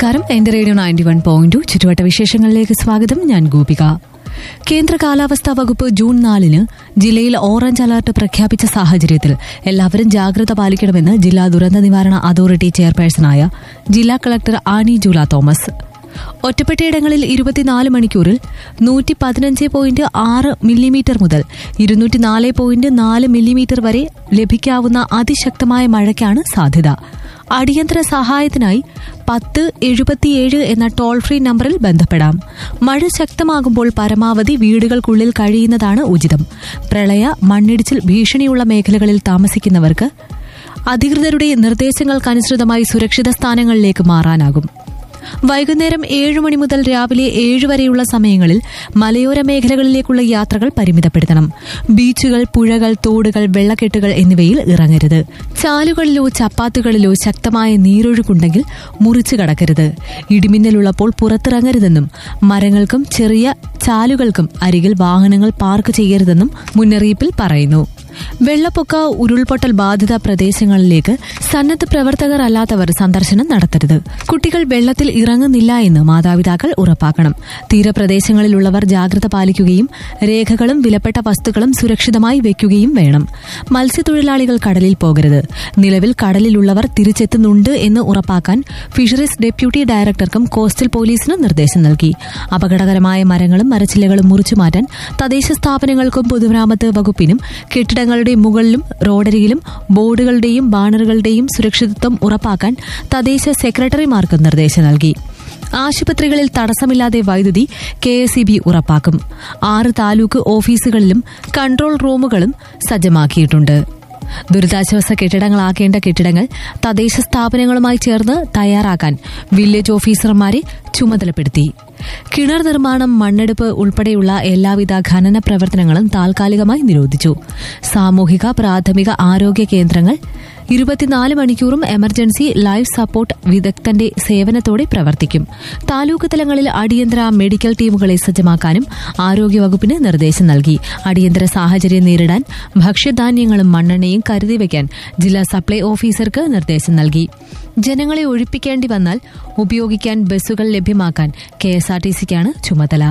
നമസ്കാരം എന്റെ radio ninety one point ചുറ്റുവട്ട വിശേഷങ്ങളിലേക്ക് സ്വാഗതം ഞാൻ ഗോപിക കേന്ദ്ര കാലാവസ്ഥാ വകുപ്പ് ജൂൺ നാലിന് ജില്ലയിൽ ഓറഞ്ച് അലർട്ട് പ്രഖ്യാപിച്ച സാഹചര്യത്തിൽ എല്ലാവരും ജാഗ്രത പാലിക്കണമെന്ന് ജില്ലാ ദുരന്ത നിവാരണ അതോറിറ്റി ചെയർപേഴ്സണായ ജില്ലാ കളക്ടർ ആനി ജൂല തോമസ് ഒറ്റപ്പെട്ടയിടങ്ങളിൽ ഇരുപത്തിനാല് മണിക്കൂറിൽ നൂറ്റി പതിനഞ്ച് പോയിന്റ് ആറ് മില്ലിമീറ്റർ മുതൽ ഇരുന്നൂറ്റിനാല് പോയിന്റ് നാല് മില്ലിമീറ്റർ വരെ ലഭിക്കാവുന്ന അതിശക്തമായ മഴയ്ക്കാണ് സാധ്യത അടിയന്തര സഹായത്തിനായി പത്ത് എഴുപത്തിയേഴ് എന്ന ടോൾ ഫ്രീ നമ്പറിൽ ബന്ധപ്പെടാം മഴ ശക്തമാകുമ്പോൾ പരമാവധി വീടുകൾക്കുള്ളിൽ കഴിയുന്നതാണ് ഉചിതം പ്രളയ മണ്ണിടിച്ചിൽ ഭീഷണിയുള്ള മേഖലകളിൽ താമസിക്കുന്നവർക്ക് അധികൃതരുടെ നിർദ്ദേശങ്ങൾക്കനുസൃതമായി സുരക്ഷിത സ്ഥാനങ്ങളിലേക്ക് മാറാനാകും വൈകുന്നേരം ഏഴ് മണി മുതൽ രാവിലെ ഏഴ് വരെയുള്ള സമയങ്ങളിൽ മലയോര മേഖലകളിലേക്കുള്ള യാത്രകൾ പരിമിതപ്പെടുത്തണം ബീച്ചുകൾ പുഴകൾ തോടുകൾ വെള്ളക്കെട്ടുകൾ എന്നിവയിൽ ഇറങ്ങരുത് ചാലുകളിലോ ചപ്പാത്തുകളിലോ ശക്തമായ നീരൊഴുക്കുണ്ടെങ്കിൽ മുറിച്ചു കടക്കരുത് ഇടിമിന്നലുള്ളപ്പോൾ പുറത്തിറങ്ങരുതെന്നും മരങ്ങൾക്കും ചെറിയ ചാലുകൾക്കും അരികിൽ വാഹനങ്ങൾ പാർക്ക് ചെയ്യരുതെന്നും മുന്നറിയിപ്പിൽ പറയുന്നു വെള്ളപ്പൊക്ക ഉരുൾപൊട്ടൽ ബാധിത പ്രദേശങ്ങളിലേക്ക് സന്നദ്ധ പ്രവർത്തകർ അല്ലാത്തവർ സന്ദർശനം നടത്തരുത് കുട്ടികൾ വെള്ളത്തിൽ ഇറങ്ങുന്നില്ല എന്ന് മാതാപിതാക്കൾ ഉറപ്പാക്കണം തീരപ്രദേശങ്ങളിലുള്ളവർ ജാഗ്രത പാലിക്കുകയും രേഖകളും വിലപ്പെട്ട വസ്തുക്കളും സുരക്ഷിതമായി വെക്കുകയും വേണം മത്സ്യത്തൊഴിലാളികൾ കടലിൽ പോകരുത് നിലവിൽ കടലിലുള്ളവർ തിരിച്ചെത്തുന്നുണ്ട് എന്ന് ഉറപ്പാക്കാൻ ഫിഷറീസ് ഡെപ്യൂട്ടി ഡയറക്ടർക്കും കോസ്റ്റൽ പോലീസിനും നിർദ്ദേശം നൽകി അപകടകരമായ മരങ്ങളും മരച്ചില്ലകളും മുറിച്ചുമാറ്റാൻ തദ്ദേശ സ്ഥാപനങ്ങൾക്കും പൊതുമരാമത്ത് വകുപ്പിനും കെട്ടിടങ്ങളുടെ മുകളിലും റോഡരികിലും ബോർഡുകളുടെയും ബാനറുകളുടെയും സുരക്ഷിതത്വം ഉറപ്പാക്കാൻ തദ്ദേശ സെക്രട്ടറിമാർക്കും നിർദ്ദേശം നൽകി ആശുപത്രികളിൽ തടസ്സമില്ലാതെ വൈദ്യുതി കെ എസ് ഇ ബി ഉറപ്പാക്കും ആറ് താലൂക്ക് ഓഫീസുകളിലും കൺട്രോൾ റൂമുകളും സജ്ജമാക്കിയിട്ടുണ്ട് ദുരിതാശ്വാസ കെട്ടിടങ്ങളാക്കേണ്ട കെട്ടിടങ്ങൾ തദ്ദേശ സ്ഥാപനങ്ങളുമായി ചേർന്ന് തയ്യാറാക്കാൻ വില്ലേജ് ഓഫീസർമാരെ ചുമതലപ്പെടുത്തി കിണർ നിർമ്മാണം മണ്ണെടുപ്പ് ഉൾപ്പെടെയുള്ള എല്ലാവിധ ഖനന പ്രവർത്തനങ്ങളും താൽക്കാലികമായി നിരോധിച്ചു സാമൂഹിക പ്രാഥമിക ആരോഗ്യ കേന്ദ്രങ്ങൾ ഇരുപത്തിനാല് മണിക്കൂറും എമർജൻസി ലൈഫ് സപ്പോർട്ട് വിദഗ്ധന്റെ സേവനത്തോടെ പ്രവർത്തിക്കും താലൂക്ക് തലങ്ങളിൽ അടിയന്തര മെഡിക്കൽ ടീമുകളെ സജ്ജമാക്കാനും ആരോഗ്യവകുപ്പിന് നിർദ്ദേശം നൽകി അടിയന്തര സാഹചര്യം നേരിടാൻ ഭക്ഷ്യധാന്യങ്ങളും മണ്ണെണ്ണയും കരുതി വയ്ക്കാൻ ജില്ലാ സപ്ലൈ ഓഫീസർക്ക് നിർദ്ദേശം നൽകി ജനങ്ങളെ ഒഴിപ്പിക്കേണ്ടി വന്നാൽ ഉപയോഗിക്കാൻ ബസ്സുകൾ ലഭ്യമാക്കാൻ കെഎസ്ആർടിസിക്കാണ് ചുമതല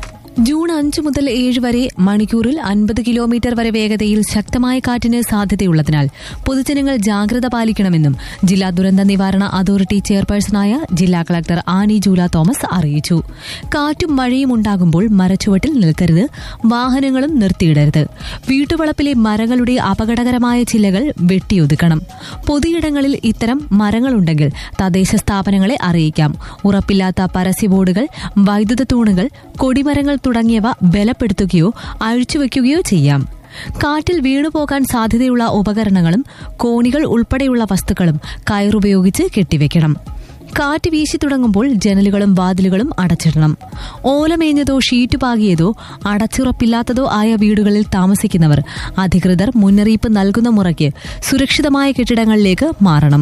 ജൂൺ അഞ്ച് മുതൽ ഏഴ് വരെ മണിക്കൂറിൽ അൻപത് കിലോമീറ്റർ വരെ വേഗതയിൽ ശക്തമായ കാറ്റിന് സാധ്യതയുള്ളതിനാൽ പൊതുജനങ്ങൾ ജാഗ്രത പാലിക്കണമെന്നും ജില്ലാ ദുരന്ത നിവാരണ അതോറിറ്റി ചെയർപേഴ്സണായ ജില്ലാ കളക്ടർ ആനി ജൂല തോമസ് അറിയിച്ചു കാറ്റും മഴയും ഉണ്ടാകുമ്പോൾ മരച്ചുവട്ടിൽ നിൽക്കരുത് വാഹനങ്ങളും നിർത്തിയിടരുത് വീട്ടുവളപ്പിലെ മരങ്ങളുടെ അപകടകരമായ ചില്ലകൾ വെട്ടിയൊതുക്കണം പൊതുയിടങ്ങളിൽ ഇത്തരം മരങ്ങളുണ്ടെങ്കിൽ തദ്ദേശ സ്ഥാപനങ്ങളെ അറിയിക്കാം ഉറപ്പില്ലാത്ത പരസ്യ ബോർഡുകൾ വൈദ്യുത തൂണുകൾ കൊടിമരങ്ങൾ തുടങ്ങിയവ ബലപ്പെടുത്തുകയോ അഴിച്ചുവെക്കുകയോ ചെയ്യാം കാറ്റിൽ വീണുപോകാൻ സാധ്യതയുള്ള ഉപകരണങ്ങളും കോണികൾ ഉൾപ്പെടെയുള്ള വസ്തുക്കളും കയറുപയോഗിച്ച് കെട്ടിവെക്കണം കാറ്റ് വീശി തുടങ്ങുമ്പോൾ ജനലുകളും വാതിലുകളും അടച്ചിടണം ഓലമേഞ്ഞതോ ഷീറ്റ് പാകിയതോ അടച്ചുറപ്പില്ലാത്തതോ ആയ വീടുകളിൽ താമസിക്കുന്നവർ അധികൃതർ മുന്നറിയിപ്പ് നൽകുന്ന മുറയ്ക്ക് സുരക്ഷിതമായ കെട്ടിടങ്ങളിലേക്ക് മാറണം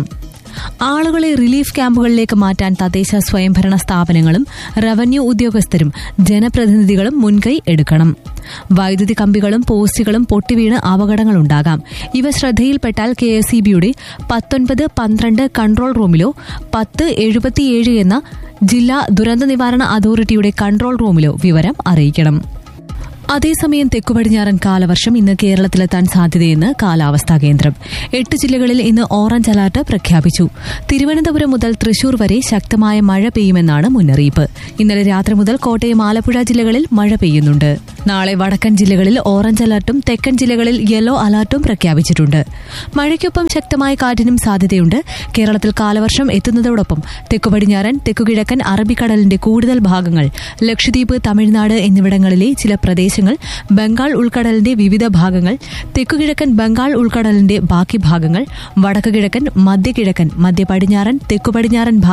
ആളുകളെ റിലീഫ് ക്യാമ്പുകളിലേക്ക് മാറ്റാൻ തദ്ദേശ സ്വയംഭരണ സ്ഥാപനങ്ങളും റവന്യൂ ഉദ്യോഗസ്ഥരും ജനപ്രതിനിധികളും മുൻകൈ എടുക്കണം വൈദ്യുതി കമ്പികളും പോസ്റ്റുകളും പൊട്ടിവീണ് അപകടങ്ങളുണ്ടാകാം ഇവ ശ്രദ്ധയിൽപ്പെട്ടാൽ കെ എസ് ഇ ബിയുടെ പത്തൊൻപത് പന്ത്രണ്ട് കൺട്രോൾ റൂമിലോ പത്ത് എഴുപത്തിയേഴ് എന്ന ജില്ലാ ദുരന്ത നിവാരണ അതോറിറ്റിയുടെ കൺട്രോൾ റൂമിലോ വിവരം അറിയിക്കണം അതേസമയം തെക്കുപടിഞ്ഞാറൻ കാലവർഷം ഇന്ന് കേരളത്തിലെത്താൻ സാധ്യതയെന്ന് കാലാവസ്ഥാ കേന്ദ്രം എട്ട് ജില്ലകളിൽ ഇന്ന് ഓറഞ്ച് അലർട്ട് പ്രഖ്യാപിച്ചു തിരുവനന്തപുരം മുതൽ തൃശൂർ വരെ ശക്തമായ മഴ പെയ്യുമെന്നാണ് മുന്നറിയിപ്പ് ഇന്നലെ രാത്രി മുതൽ കോട്ടയം ആലപ്പുഴ ജില്ലകളിൽ മഴ പെയ്യുന്നുണ്ട് നാളെ വടക്കൻ ജില്ലകളിൽ ഓറഞ്ച് അലർട്ടും തെക്കൻ ജില്ലകളിൽ യെല്ലോ അലർട്ടും പ്രഖ്യാപിച്ചിട്ടുണ്ട് മഴയ്ക്കൊപ്പം ശക്തമായ കാറ്റിനും സാധ്യതയുണ്ട് കേരളത്തിൽ കാലവർഷം എത്തുന്നതോടൊപ്പം തെക്കുപടിഞ്ഞാറൻ തെക്കുകിഴക്കൻ അറബിക്കടലിന്റെ കൂടുതൽ ഭാഗങ്ങൾ ലക്ഷദ്വീപ് തമിഴ്നാട് എന്നിവിടങ്ങളിലെ ചില പ്രദേശങ്ങൾ ബംഗാൾ ഉൾക്കടലിന്റെ വിവിധ ഭാഗങ്ങൾ തെക്കുകിഴക്കൻ ബംഗാൾ ഉൾക്കടലിന്റെ ബാക്കി ഭാഗങ്ങൾ വടക്കുകിഴക്കൻ മധ്യകിഴക്കൻ മധ്യ പടിഞ്ഞാറൻ തെക്കുപടിഞ്ഞാറൻ